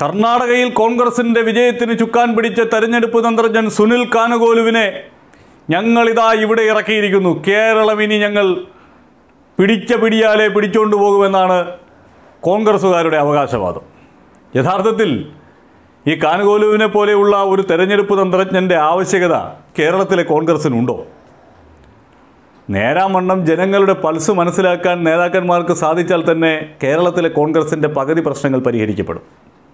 കർണാടകയിൽ കോൺഗ്രസിൻ്റെ വിജയത്തിന് ചുക്കാൻ പിടിച്ച തെരഞ്ഞെടുപ്പ് തന്ത്രജ്ഞൻ സുനിൽ കാനഗോലുവിനെ ഞങ്ങളിതാ ഇവിടെ ഇറക്കിയിരിക്കുന്നു കേരളം ഇനി ഞങ്ങൾ പിടിച്ച പിടിയാലെ പിടിച്ചുകൊണ്ടു പോകുമെന്നാണ് കോൺഗ്രസ്സുകാരുടെ അവകാശവാദം യഥാർത്ഥത്തിൽ ഈ കാനഗോലുവിനെ പോലെയുള്ള ഒരു തെരഞ്ഞെടുപ്പ് തന്ത്രജ്ഞൻ്റെ ആവശ്യകത കേരളത്തിലെ കോൺഗ്രസ്സിനുണ്ടോ നേരാമണ്ണം ജനങ്ങളുടെ പൾസ് മനസ്സിലാക്കാൻ നേതാക്കന്മാർക്ക് സാധിച്ചാൽ തന്നെ കേരളത്തിലെ കോൺഗ്രസിൻ്റെ പകുതി പ്രശ്നങ്ങൾ പരിഹരിക്കപ്പെടും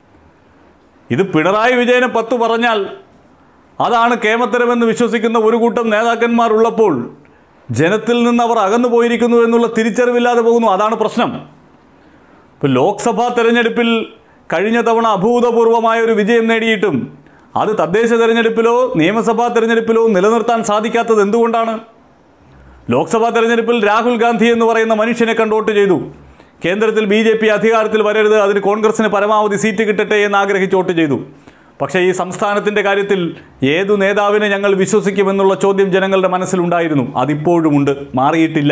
ഇത് പിണറായി വിജയനെ പത്ത് പറഞ്ഞാൽ അതാണ് കേമത്തരമെന്ന് വിശ്വസിക്കുന്ന ഒരു കൂട്ടം നേതാക്കന്മാർ ഉള്ളപ്പോൾ ജനത്തിൽ നിന്ന് അവർ അകന്നു പോയിരിക്കുന്നു എന്നുള്ള തിരിച്ചറിവില്ലാതെ പോകുന്നു അതാണ് പ്രശ്നം ഇപ്പോൾ ലോക്സഭാ തെരഞ്ഞെടുപ്പിൽ കഴിഞ്ഞ തവണ അഭൂതപൂർവമായ ഒരു വിജയം നേടിയിട്ടും അത് തദ്ദേശ തെരഞ്ഞെടുപ്പിലോ നിയമസഭാ തെരഞ്ഞെടുപ്പിലോ നിലനിർത്താൻ സാധിക്കാത്തത് എന്തുകൊണ്ടാണ് ലോക്സഭാ തെരഞ്ഞെടുപ്പിൽ രാഹുൽ ഗാന്ധി എന്ന് പറയുന്ന മനുഷ്യനെ കണ്ട് വോട്ട് ചെയ്തു കേന്ദ്രത്തിൽ ബി ജെ പി അധികാരത്തിൽ വരരുത് അതിന് കോൺഗ്രസിന് പരമാവധി സീറ്റ് കിട്ടട്ടെ എന്ന് ആഗ്രഹിച്ച് വോട്ട് ചെയ്തു പക്ഷേ ഈ സംസ്ഥാനത്തിൻ്റെ കാര്യത്തിൽ ഏതു നേതാവിനെ ഞങ്ങൾ വിശ്വസിക്കുമെന്നുള്ള ചോദ്യം ജനങ്ങളുടെ മനസ്സിലുണ്ടായിരുന്നു അതിപ്പോഴുമുണ്ട് മാറിയിട്ടില്ല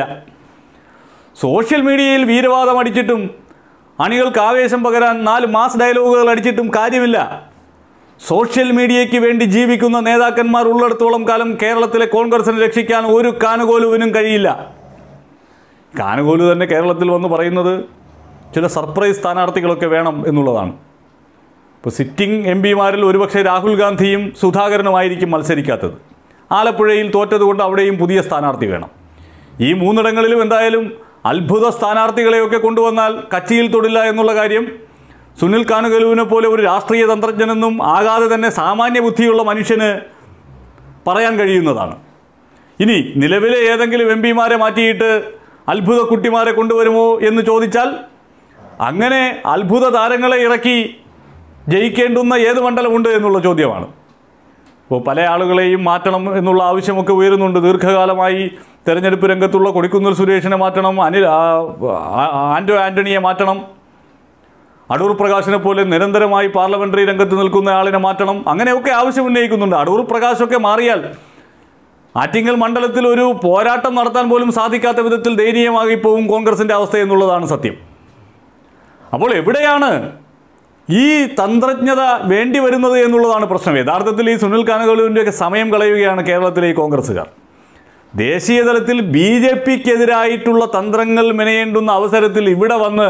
സോഷ്യൽ മീഡിയയിൽ വീരവാദം അടിച്ചിട്ടും അണികൾക്ക് ആവേശം പകരാൻ നാല് മാസ് ഡയലോഗുകൾ അടിച്ചിട്ടും കാര്യമില്ല സോഷ്യൽ മീഡിയയ്ക്ക് വേണ്ടി ജീവിക്കുന്ന നേതാക്കന്മാർ ഉള്ളിടത്തോളം കാലം കേരളത്തിലെ കോൺഗ്രസിനെ രക്ഷിക്കാൻ ഒരു കാനുകോലുവിനും കഴിയില്ല കാനുകോലു തന്നെ കേരളത്തിൽ വന്ന് പറയുന്നത് ചില സർപ്രൈസ് സ്ഥാനാർത്ഥികളൊക്കെ വേണം എന്നുള്ളതാണ് ഇപ്പോൾ സിറ്റിംഗ് എം പിമാരിൽ ഒരുപക്ഷെ രാഹുൽ ഗാന്ധിയും സുധാകരനുമായിരിക്കും മത്സരിക്കാത്തത് ആലപ്പുഴയിൽ തോറ്റതുകൊണ്ട് അവിടെയും പുതിയ സ്ഥാനാർത്ഥി വേണം ഈ മൂന്നിടങ്ങളിലും എന്തായാലും അത്ഭുത സ്ഥാനാർത്ഥികളെയൊക്കെ കൊണ്ടുവന്നാൽ കച്ചിയിൽ തൊടില്ല എന്നുള്ള കാര്യം സുനിൽ കാനുകലുവിനെ പോലെ ഒരു രാഷ്ട്രീയ തന്ത്രജ്ഞനെന്നും ആകാതെ തന്നെ സാമാന്യ ബുദ്ധിയുള്ള മനുഷ്യന് പറയാൻ കഴിയുന്നതാണ് ഇനി നിലവിലെ ഏതെങ്കിലും എം പിമാരെ മാറ്റിയിട്ട് അത്ഭുത കുട്ടിമാരെ കൊണ്ടുവരുമോ എന്ന് ചോദിച്ചാൽ അങ്ങനെ അത്ഭുത താരങ്ങളെ ഇറക്കി ജയിക്കേണ്ടുന്ന ഏത് മണ്ഡലമുണ്ട് എന്നുള്ള ചോദ്യമാണ് ഇപ്പോൾ പല ആളുകളെയും മാറ്റണം എന്നുള്ള ആവശ്യമൊക്കെ ഉയരുന്നുണ്ട് ദീർഘകാലമായി തെരഞ്ഞെടുപ്പ് രംഗത്തുള്ള കൊടിക്കുന്നിൽ സുരേഷിനെ മാറ്റണം അനിൽ ആ, ആ- ആൻറ്റോ ആൻ്റണിയെ മാറ്റണം അടൂർ പ്രകാശിനെ പോലെ നിരന്തരമായി പാർലമെന്ററി രംഗത്ത് നിൽക്കുന്ന ആളിനെ മാറ്റണം അങ്ങനെയൊക്കെ ആവശ്യം ഉന്നയിക്കുന്നുണ്ട് അടൂർ പ്രകാശൊക്കെ മാറിയാൽ ആറ്റിങ്ങൽ മണ്ഡലത്തിൽ ഒരു പോരാട്ടം നടത്താൻ പോലും സാധിക്കാത്ത വിധത്തിൽ ദയനീയമായി പോകും കോൺഗ്രസിൻ്റെ അവസ്ഥ എന്നുള്ളതാണ് സത്യം അപ്പോൾ എവിടെയാണ് ഈ തന്ത്രജ്ഞത വേണ്ടി വരുന്നത് എന്നുള്ളതാണ് പ്രശ്നം യഥാർത്ഥത്തിൽ ഈ സുനിൽ കാനകളുവിൻ്റെയൊക്കെ സമയം കളയുകയാണ് കേരളത്തിലെ ഈ കോൺഗ്രസ്സുകാർ ദേശീയ തലത്തിൽ ബി ജെ പിക്കെതിരായിട്ടുള്ള തന്ത്രങ്ങൾ മെനയേണ്ടുന്ന അവസരത്തിൽ ഇവിടെ വന്ന്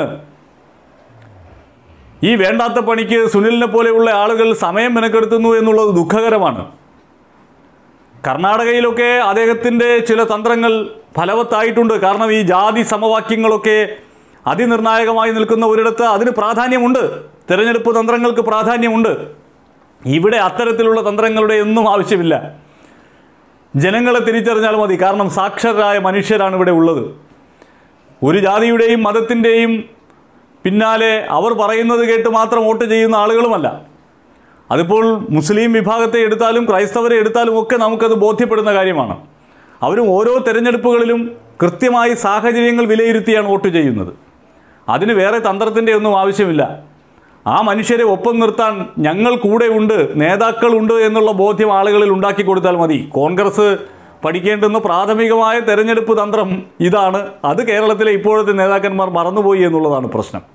ഈ വേണ്ടാത്ത പണിക്ക് സുനിലിനെ പോലെയുള്ള ആളുകൾ സമയം മെനക്കെടുത്തുന്നു എന്നുള്ളത് ദുഃഖകരമാണ് കർണാടകയിലൊക്കെ അദ്ദേഹത്തിൻ്റെ ചില തന്ത്രങ്ങൾ ഫലവത്തായിട്ടുണ്ട് കാരണം ഈ ജാതി സമവാക്യങ്ങളൊക്കെ അതിനിർണായകമായി നിൽക്കുന്ന ഒരിടത്ത് അതിന് പ്രാധാന്യമുണ്ട് തിരഞ്ഞെടുപ്പ് തന്ത്രങ്ങൾക്ക് പ്രാധാന്യമുണ്ട് ഇവിടെ അത്തരത്തിലുള്ള തന്ത്രങ്ങളുടെ ഒന്നും ആവശ്യമില്ല ജനങ്ങളെ തിരിച്ചറിഞ്ഞാൽ മതി കാരണം സാക്ഷരരായ മനുഷ്യരാണ് ഇവിടെ ഉള്ളത് ഒരു ജാതിയുടെയും മതത്തിൻ്റെയും പിന്നാലെ അവർ പറയുന്നത് കേട്ട് മാത്രം വോട്ട് ചെയ്യുന്ന ആളുകളുമല്ല അതിപ്പോൾ മുസ്ലിം വിഭാഗത്തെ എടുത്താലും ക്രൈസ്തവരെ എടുത്താലും ഒക്കെ നമുക്കത് ബോധ്യപ്പെടുന്ന കാര്യമാണ് അവരും ഓരോ തെരഞ്ഞെടുപ്പുകളിലും കൃത്യമായി സാഹചര്യങ്ങൾ വിലയിരുത്തിയാണ് വോട്ട് ചെയ്യുന്നത് അതിന് വേറെ തന്ത്രത്തിൻ്റെ ഒന്നും ആവശ്യമില്ല ആ മനുഷ്യരെ ഒപ്പം നിർത്താൻ ഞങ്ങൾ കൂടെ ഉണ്ട് നേതാക്കളുണ്ട് എന്നുള്ള ബോധ്യം ആളുകളിൽ ഉണ്ടാക്കി കൊടുത്താൽ മതി കോൺഗ്രസ് പഠിക്കേണ്ടുന്ന പ്രാഥമികമായ തെരഞ്ഞെടുപ്പ് തന്ത്രം ഇതാണ് അത് കേരളത്തിലെ ഇപ്പോഴത്തെ നേതാക്കന്മാർ മറന്നുപോയി എന്നുള്ളതാണ് പ്രശ്നം